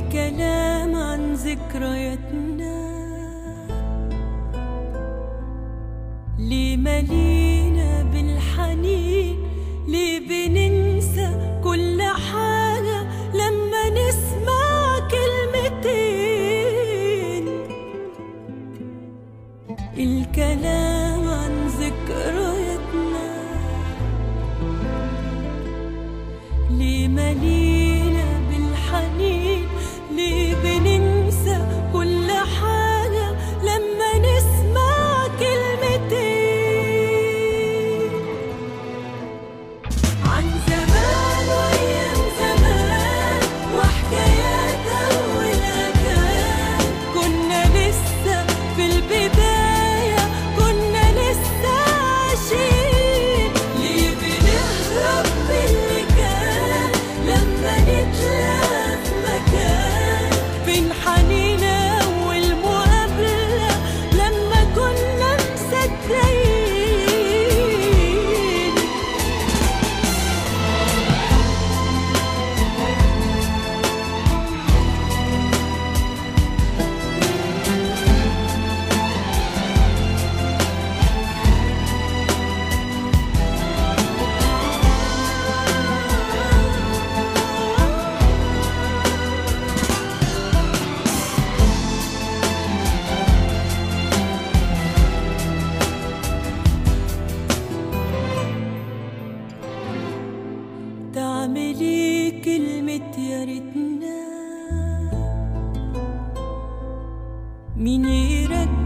الكلام عن ذكرياتنا ليه ملينا بالحنين ليه بننسى كل حاجة لما نسمع كلمتين الكلام عن ذكرياتنا ليه ملينا بالحنين ليه بننسى كل حاجة لما نسمع كلمتين عن زمان وأيام زمان وحكايات أولها كان كنا لسه في البداية كنا لسه عايشين ليه بنهرب من اللي كان لما نتلاقى في مكان فين حنين أول مقابلة لما كنا مصدقين تعملي كلمة يا ريتنا مين يرجع